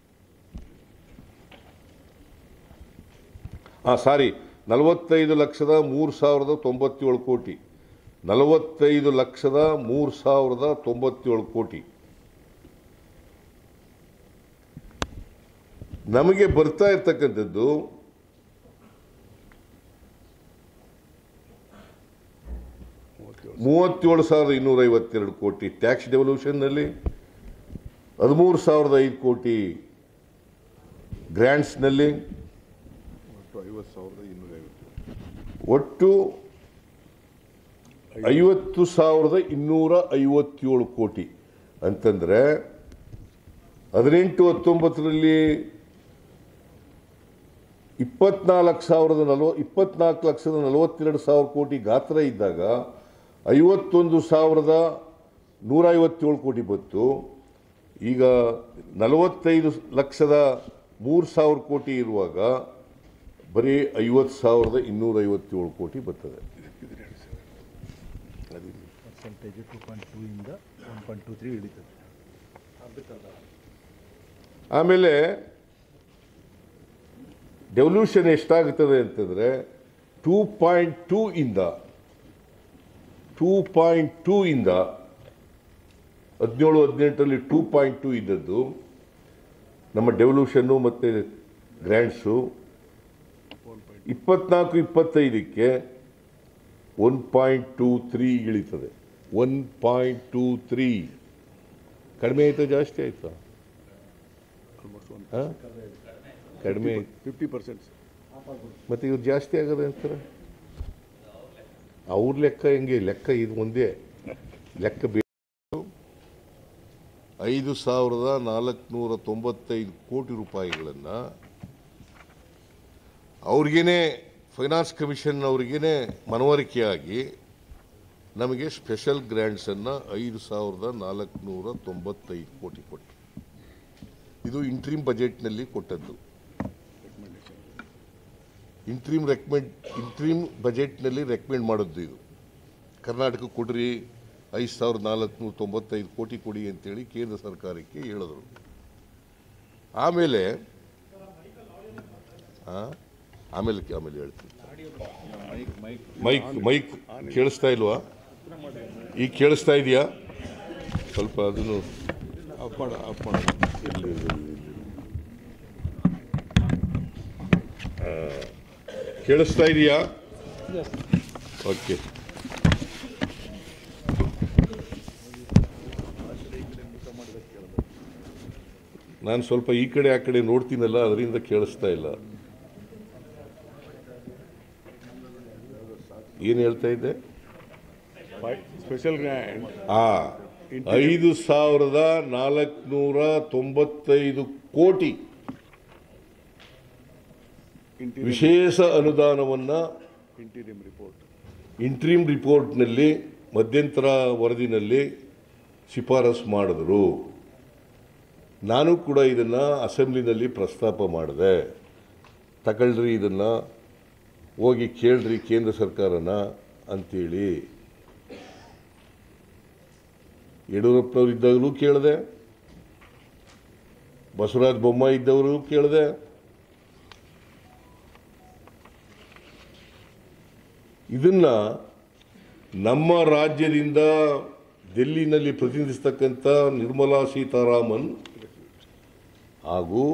ಹಾಂ ಸಾರಿ ನಲವತ್ತೈದು ಲಕ್ಷದ ಮೂರು ಸಾವಿರದ ತೊಂಬತ್ತೇಳು ಕೋಟಿ ನಲವತ್ತೈದು ಲಕ್ಷದ ಮೂರು ಸಾವಿರದ ತೊಂಬತ್ತೇಳು ಕೋಟಿ ನಮಗೆ ಬರ್ತಾ ಇರ್ತಕ್ಕಂಥದ್ದು ಮೂವತ್ತೇಳು ಮೂವತ್ತೇಳು ಸಾವಿರದ ಇನ್ನೂರ ಐವತ್ತೆರಡು ಕೋಟಿ ಟ್ಯಾಕ್ಸ್ ಡೆವಲ್ಯೂಷನ್ನಲ್ಲಿ ಹದಿಮೂರು ಸಾವಿರದ ಐದು ಕೋಟಿ ಗ್ರ್ಯಾಂಟ್ಸ್ನಲ್ಲಿ ಒಟ್ಟು ಐವತ್ತು ಸಾವಿರದ ಇನ್ನೂರ ಐವತ್ತು ಒಟ್ಟು ಐವತ್ತು ಸಾವಿರದ ಇನ್ನೂರ ಐವತ್ತೇಳು ಕೋಟಿ ಅಂತಂದರೆ ಹದಿನೆಂಟು ಹತ್ತೊಂಬತ್ತರಲ್ಲಿ ಇಪ್ಪತ್ನಾಲ್ಕು ಸಾವಿರದ ನಲವ ಇಪ್ಪತ್ನಾಲ್ಕು ಲಕ್ಷದ ನಲವತ್ತೆರಡು ಸಾವಿರ ಕೋಟಿ ಗಾತ್ರ ಇದ್ದಾಗ ಐವತ್ತೊಂದು ಸಾವಿರದ ನೂರ ಐವತ್ತೇಳು ಕೋಟಿ ಬಂತು ಈಗ ನಲವತ್ತೈದು ಲಕ್ಷದ ಮೂರು ಸಾವಿರ ಕೋಟಿ ಇರುವಾಗ ಬರೀ ಐವತ್ತು ಸಾವಿರದ ಇನ್ನೂರ ಐವತ್ತೇಳು ಕೋಟಿ ಬರ್ತದೆ ಪರ್ಸೆಂಟೇಜ್ ಟು ಪಾಯಿಂಟ್ ಟೂ ಇಂದ ಒನ್ ಪಾಯಿಂಟ್ ಟೂ ತ್ರೀ ಇಳಿತದೆ ಆಮೇಲೆ ಡೆವಲ್ಯೂಷನ್ ಎಷ್ಟಾಗುತ್ತದೆ ಅಂತಂದರೆ ಟೂ ಪಾಯಿಂಟ್ ಟೂ ಇಂದ ಟೂ ಪಾಯಿಂಟ್ ಟೂ ಇಂದ ಹದಿನೇಳು ಹದಿನೆಂಟರಲ್ಲಿ ಟೂ ಪಾಯಿಂಟ್ ಟೂ ಇದ್ದದ್ದು ನಮ್ಮ ಡೆವಲ್ಯೂಷನ್ನು ಮತ್ತು ಗ್ರ್ಯಾಂಡ್ಸು ಇಪ್ಪತ್ನಾಲ್ಕು ಇಪ್ಪತ್ತೈದಕ್ಕೆ ಒನ್ ಪಾಯಿಂಟ್ ಟೂ ತ್ರೀ ಇಳಿತದೆ ಒನ್ ಪಾಯಿಂಟ್ ಟೂ ತ್ರೀ ಕಡಿಮೆ ಆಯಿತಾ ಜಾಸ್ತಿ ಆಯಿತಾ ಆಲ್ಮೋಸ್ಟ್ ಒಂದು ಹಾಂ ಕಡಿಮೆ ಆಯ್ತು ಫಿಫ್ಟಿ ಪರ್ಸೆಂಟ್ ಮತ್ತು ಇವ್ರು ಜಾಸ್ತಿ ಆಗದೆ ಅಂತಾರೆ ಅವ್ರ ಲೆಕ್ಕ ಹೆಂಗೆ ಲೆಕ್ಕ ಇದು ಒಂದೇ ಲೆಕ್ಕ ಬೇರೆ ಐದು ಸಾವಿರದ ನಾಲ್ಕುನೂರ ತೊಂಬತ್ತೈದು ಕೋಟಿ ರೂಪಾಯಿಗಳನ್ನು ಅವ್ರಿಗೇನೆ ಫೈನಾನ್ಸ್ ಕಮಿಷನ್ ಅವ್ರಿಗೇನೆ ಮನವರಿಕೆಯಾಗಿ ನಮಗೆ ಸ್ಪೆಷಲ್ ಗ್ರ್ಯಾಂಟ್ಸನ್ನು ಐದು ಸಾವಿರದ ನಾಲ್ಕುನೂರ ತೊಂಬತ್ತೈದು ಕೋಟಿ ಕೊಟ್ಟು ಇದು ಇಂಟ್ರೀಮ್ ಬಜೆಟ್ನಲ್ಲಿ ಕೊಟ್ಟದ್ದು ಇಂಟ್ರೀಮ್ ರೆಕಮೆಂಡ್ ಇಂಟ್ರೀಮ್ ಬಜೆಟ್ನಲ್ಲಿ ರೆಕಮೆಂಡ್ ಮಾಡೋದು ಇದು ಕರ್ನಾಟಕ ಕೊಡ್ರಿ ಐದು ಸಾವಿರದ ನಾಲ್ಕುನೂರ ತೊಂಬತ್ತೈದು ಕೋಟಿ ಕೊಡಿ ಅಂತೇಳಿ ಕೇಂದ್ರ ಸರ್ಕಾರಕ್ಕೆ ಹೇಳಿದ್ರು ಆಮೇಲೆ ಆ? ಆಮೇಲೆ ಆಮೇಲೆ ಹೇಳ್ತೀನಿ ಮೈಕ್ ಮೈಕ್ ಕೇಳಿಸ್ತಾ ಇಲ್ವಾ ಈಗ ಕೇಳಿಸ್ತಾ ಇದೆಯಾ ಸ್ವಲ್ಪ ಅದನ್ನು ಆಫ್ ಮಾಡು ಆಫ್ ಮಾಡು ಇಲ್ಲಿ, ಇಲ್ಲಿ, ಇಲ್ಲಿ. ಆ, ಕೇಳಿಸ್ತಾ ಇದೆಯಾ ಓಕೆ ನಾನು ಸ್ವಲ್ಪ ಈ ಕಡೆ ಆ ಕಡೆ ನೋಡ್ತೀನಲ್ಲ ಅದರಿಂದ ಕೇಳಿಸ್ತಾ ಇಲ್ಲ ಏನು ಹೇಳ್ತಾ ಇದ್ದೆ ಸ್ಪೆಷಲ್ ಗ್ರ್ಯಾಂಡ್ ಆ ಐದು ಸಾವಿರದ ನಾಲ್ಕುನೂರ ತೊಂಬತ್ತೈದು ಕೋಟಿ ವಿಶೇಷ ಅನುದಾನವನ್ನು ಇಂಟೀರಿಯಂ ರಿಪೋರ್ಟ್ ಇಂಟ್ರೀಮ್ ರಿಪೋರ್ಟ್ನಲ್ಲಿ ಮಧ್ಯಂತರ ವರದಿನಲ್ಲಿ ಶಿಫಾರಸು ಮಾಡಿದ್ರು ನಾನು ಕೂಡ ಇದನ್ನು ಅಸೆಂಬ್ಲಿನಲ್ಲಿ ಪ್ರಸ್ತಾಪ ಮಾಡಿದೆ ತಗೊಳ್ರಿ ಇದನ್ನು ಹೋಗಿ ಕೇಳ್ರಿ ಕೇಂದ್ರ ಸರ್ಕಾರನ ಅಂತೇಳಿ ಯಡಿಯೂರಪ್ಪನವ್ರು ಇದ್ದಾಗಲೂ ಕೇಳಿದೆ ಬಸವರಾಜ ಬೊಮ್ಮಾಯಿ ಇದ್ದವರು ಕೇಳಿದೆ ಇದನ್ನ ನಮ್ಮ ರಾಜ್ಯದಿಂದ ಡೆಲ್ಲಿನಲ್ಲಿ ಪ್ರತಿನಿಧಿಸ್ತಕ್ಕಂಥ ನಿರ್ಮಲಾ ಸೀತಾರಾಮನ್ ಹಾಗೂ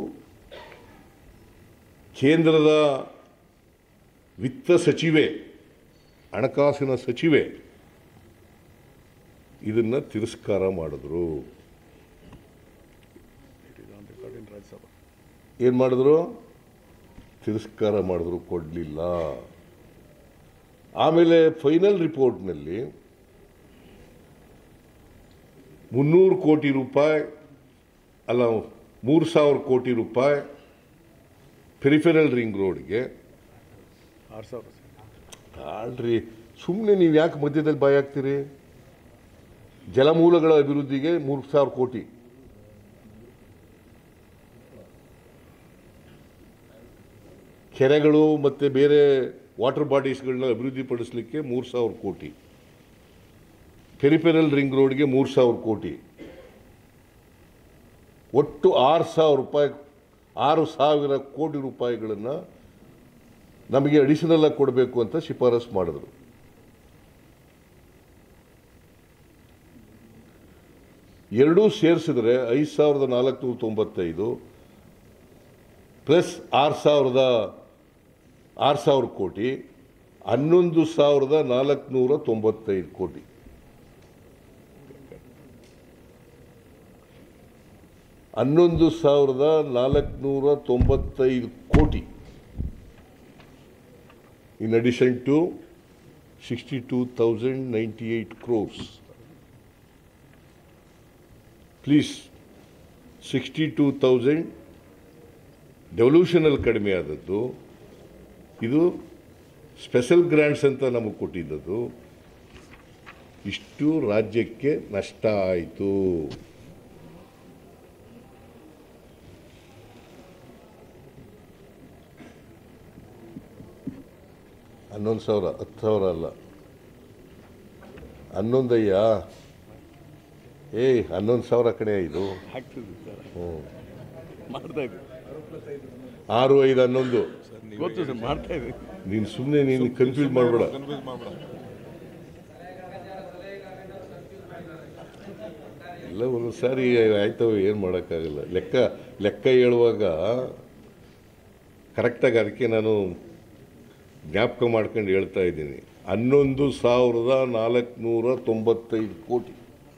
ಕೇಂದ್ರದ ವಿತ್ತ ಸಚಿವೆ ಹಣಕಾಸಿನ ಸಚಿವೆ ಇದನ್ನು ತಿರಸ್ಕಾರ ಮಾಡಿದ್ರು it is on record in Rajya Sabha ಏನು ಮಾಡಿದ್ರು ತಿರಸ್ಕಾರ ಮಾಡಿದ್ರು ಕೊಡಲಿಲ್ಲ ಆಮೇಲೆ ಫೈನಲ್ ರಿಪೋರ್ಟ್ನಲ್ಲಿ ಮುನ್ನೂರು ಕೋಟಿ ರೂಪಾಯಿ ಅಲ್ಲ ಮೂರು ಸಾವಿರ ಕೋಟಿ ರೂಪಾಯಿ ಪೆರಿಫೆರಲ್ ರಿಂಗ್ ರೋಡ್ಗೆ ಆರು ಸಾವಿರ ಸರ್ ಆಲ್ರಿ ಸುಮ್ಮನೆ ನೀವು ಯಾಕೆ ಮಧ್ಯದಲ್ಲಿ ಬಾಯಿ ಹಾಕ್ತೀರಿ ಜಲಮೂಲಗಳ ಅಭಿವೃದ್ಧಿಗೆ ಮೂರು ಸಾವಿರ ಕೋಟಿ ಕೆರೆಗಳು ಮತ್ತು ಬೇರೆ ವಾಟರ್ ಬಾಡೀಸ್ಗಳನ್ನ ಅಭಿವೃದ್ಧಿಪಡಿಸಲಿಕ್ಕೆ ಮೂರು ಸಾವಿರ ಕೋಟಿ ಪೆರಿಫೆರಲ್ ರಿಂಗ್ ರೋಡ್ಗೆ ಮೂರು ಸಾವಿರ ಕೋಟಿ ಒಟ್ಟು ಆರು ಸಾವಿರ ರೂಪಾಯಿ ಆರು ಸಾವಿರ ಕೋಟಿ ರೂಪಾಯಿಗಳನ್ನು ನಮಗೆ ಅಡಿಷನಲ್ ಆಗಿ ಕೊಡಬೇಕು ಅಂತ ಶಿಫಾರಸು ಮಾಡಿದ್ರು ಎರಡೂ ಸೇರಿಸಿದ್ರೆ ಐದು ಸಾವಿರದ ನಾಲ್ಕುನೂರ ತೊಂಬತ್ತೈದು ಪ್ಲಸ್ ಆರು ಸಾವಿರದ ಆರು ಸಾವಿರ ಕೋಟಿ ಹನ್ನೊಂದು ಸಾವಿರದ ನಾಲ್ಕುನೂರ ತೊಂಬತ್ತೈದು ಕೋಟಿ ಹನ್ನೊಂದು ಸಾವಿರದ ನಾಲ್ಕುನೂರ ತೊಂಬತ್ತೈದು ಕೋಟಿ in addition to 62,098 crores. Please, 62,000 ಡೆವಲ್ಯೂಷನಲ್ಲಿ ಕಡಿಮೆ ಆದದ್ದು ಇದು ಸ್ಪೆಷಲ್ ಗ್ರ್ಯಾಂಟ್ಸ್ ಅಂತ ನಮಗೆ ಕೊಟ್ಟಿದ್ದದು ಇಷ್ಟು ರಾಜ್ಯಕ್ಕೆ ನಷ್ಟ ಆಯಿತು ಹನ್ನೊಂದು ಸಾವಿರ ಹತ್ತು ಸಾವಿರ ಅಲ್ಲ ಹನ್ನೊಂದಯ್ಯ ಏಯ್ ಹನ್ನೊಂದು ಸಾವಿರ ಕಡೆ ಇದು ಆಗ್ತದೆ ಸರ್ ಹ್ಞೂ ಮಾಡ್ತಾ ಇದ್ದೀವಿ ಆರು ಐದು ಹನ್ನೊಂದು ಗೊತ್ತು ಸರ್ ಮಾಡ್ತಾ ಇದ್ದೀವಿ ನೀನು ಸುಮ್ಮನೆ ನೀನು ಕನ್ಫ್ಯೂಸ್ ಮಾಡಬೇಡ ಎಲ್ಲ ಒಂದು ಸಾರಿ ಆಯ್ತವ ಏನು ಮಾಡೋಕ್ಕಾಗಲ್ಲ ಲೆಕ್ಕ ಲೆಕ್ಕ ಹೇಳುವಾಗ ಕರೆಕ್ಟಾಗಿ ಅದಕ್ಕೆ ನಾನು ಜ್ಞಾಪಕ ಮಾಡ್ಕೊಂಡು ಹೇಳ್ತಾ ಇದ್ದೀನಿ ಹನ್ನೊಂದು ಸಾವಿರದ ನಾಲ್ಕುನೂರ ತೊಂಬತ್ತೈದು ಕೋಟಿ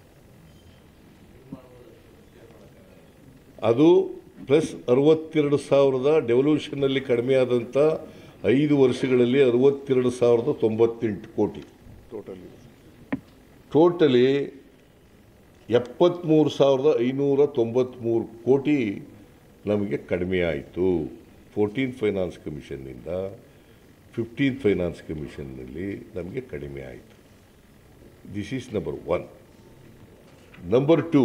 ಅದು ಪ್ಲಸ್ ಅರವತ್ತೆರಡು ಸಾವಿರದ ಡೆವಲ್ಯೂಷನ್ನಲ್ಲಿ ಕಡಿಮೆ ಆದಂಥ ಐದು ವರ್ಷಗಳಲ್ಲಿ ಅರವತ್ತೆರಡು ಸಾವಿರದ ತೊಂಬತ್ತೆಂಟು ಕೋಟಿ ಟೋಟಲಿ ಟೋಟಲಿ ಎಪ್ಪತ್ತ್ಮೂರು ಸಾವಿರದ ಐನೂರ ತೊಂಬತ್ತ್ಮೂರು ಕೋಟಿ ನಮಗೆ ಕಡಿಮೆ ಆಯಿತು ಫೋರ್ಟೀನ್ ಫೈನಾನ್ಸ್ ಕಮಿಷನ್ನಿಂದ ಫಿಫ್ಟೀನ್ ಫೈನಾನ್ಸ್ ಕಮಿಷನ್ನಲ್ಲಿ ನಮಗೆ ಕಡಿಮೆ ಆಯಿತು this is number one number two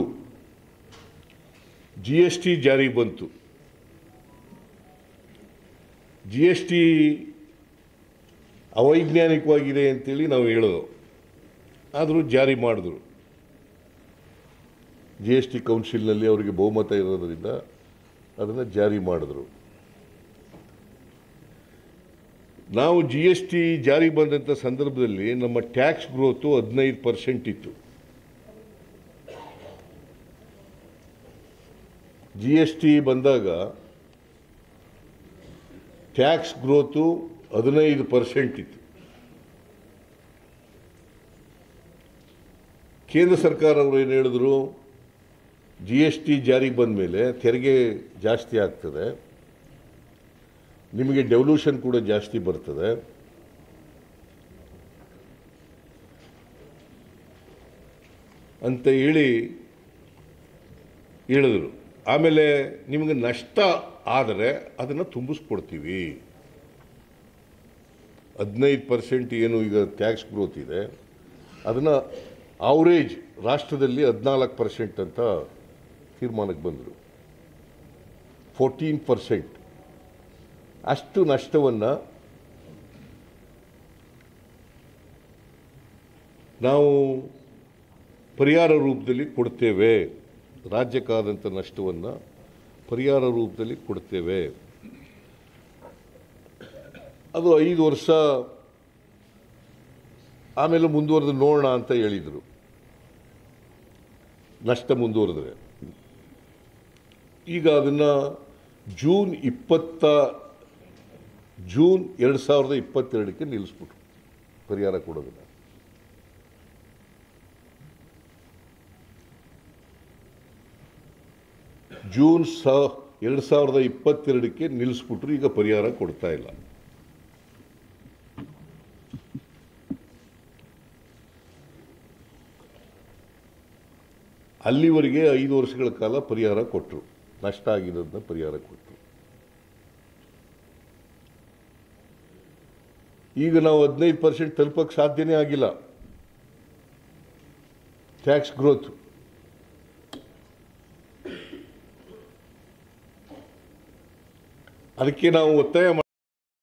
G S T ಜಾರಿ ಬಂತು ಜಿ ಎಸ್ ಟಿ ಅವೈಜ್ಞಾನಿಕವಾಗಿದೆ ಅಂತೇಳಿ ನಾವು ಹೇಳೋದು ಆದರೂ ಜಾರಿ ಮಾಡಿದ್ರು ಜಿ ಎಸ್ ಟಿ ಕೌನ್ಸಿಲ್ನಲ್ಲಿ ಅವರಿಗೆ ಬಹುಮತ ಇರೋದರಿಂದ ಅದನ್ನು ಜಾರಿ ಮಾಡಿದ್ರು ನಾವು ಜಿ ಎಸ್ ಟಿ ಜಾರಿ ಬಂದಂಥ ಸಂದರ್ಭದಲ್ಲಿ ನಮ್ಮ ಟ್ಯಾಕ್ಸ್ ಗ್ರೋತು ಹದಿನೈದು ಪರ್ಸೆಂಟ್ ಇತ್ತು ಜಿ ಎಸ್ ಟಿ ಬಂದಾಗ ಟ್ಯಾಕ್ಸ್ ಗ್ರೋತು ಹದಿನೈದು ಪರ್ಸೆಂಟ್ ಇತ್ತು ಕೇಂದ್ರ ಸರ್ಕಾರ ಅವರು ಏನು ಹೇಳಿದ್ರು ಜಿ ಎಸ್ ಟಿ ಜಾರಿಗೆ ಬಂದ ಮೇಲೆ ತೆರಿಗೆ ಜಾಸ್ತಿ ಆಗ್ತದೆ ನಿಮಗೆ ಡೆವಲ್ಯೂಷನ್ ಕೂಡ ಜಾಸ್ತಿ ಬರ್ತದೆ ಅಂತ ಹೇಳಿ ಹೇಳಿದ್ರು ಆಮೇಲೆ ನಿಮಗೆ ನಷ್ಟ ಆದರೆ ಅದನ್ನು ತುಂಬಿಸ್ಕೊಡ್ತೀವಿ ಹದಿನೈದು ಪರ್ಸೆಂಟ್ ಏನು ಈಗ ಟ್ಯಾಕ್ಸ್ ಗ್ರೋತ್ ಇದೆ ಅದನ್ನು ಅವರೇಜ್ ರಾಷ್ಟ್ರದಲ್ಲಿ ಹದಿನಾಲ್ಕು ಪರ್ಸೆಂಟ್ ಅಂತ ತೀರ್ಮಾನಕ್ಕೆ ಬಂದರು ಫೋರ್ಟೀನ್ ಪರ್ಸೆಂಟ್ ಅಷ್ಟು ನಷ್ಟವನ್ನು ನಾವು ಪರಿಹಾರ ರೂಪದಲ್ಲಿ ಕೊಡ್ತೇವೆ ರಾಜ್ಯಕ್ಕಾದಂಥ ನಷ್ಟವನ್ನು ಪರಿಹಾರ ರೂಪದಲ್ಲಿ ಕೊಡ್ತೇವೆ ಅದು ಐದು ವರ್ಷ ಆಮೇಲೆ ಮುಂದುವರೆದು ನೋಡೋಣ ಅಂತ ಹೇಳಿದರು ನಷ್ಟ ಮುಂದುವರೆದ್ರೆ ಈಗ ಅದನ್ನು ಜೂನ್ ಇಪ್ಪತ್ತ ಜೂನ್ ಎರಡು ಸಾವಿರದ ಇಪ್ಪತ್ತೆರಡಕ್ಕೆ ನಿಲ್ಲಿಸ್ಬಿಟ್ರು ಪರಿಹಾರ ಕೊಡೋದನ್ನು ಜೂನ್ ಸಾ ಎರಡು ಸಾವಿರದ ಇಪ್ಪತ್ತೆರಡಕ್ಕೆ ನಿಲ್ಲಿಸ್ಬಿಟ್ರು ಈಗ ಪರಿಹಾರ ಕೊಡ್ತಾ ಇಲ್ಲ ಅಲ್ಲಿವರೆಗೆ ಐದು ವರ್ಷಗಳ ಕಾಲ ಪರಿಹಾರ ಕೊಟ್ಟರು ನಷ್ಟ ಆಗಿರೋದನ್ನ ಪರಿಹಾರ ಕೊಟ್ಟರು ಈಗ ನಾವು ಹದಿನೈದು ಪರ್ಸೆಂಟ್ ತಲುಪಕ್ಕೆ ಸಾಧ್ಯನೇ ಆಗಿಲ್ಲ ಟ್ಯಾಕ್ಸ್ ಗ್ರೋತ್ ಅದಕ್ಕೆ ನಾವು ಒತ್ತಾಯ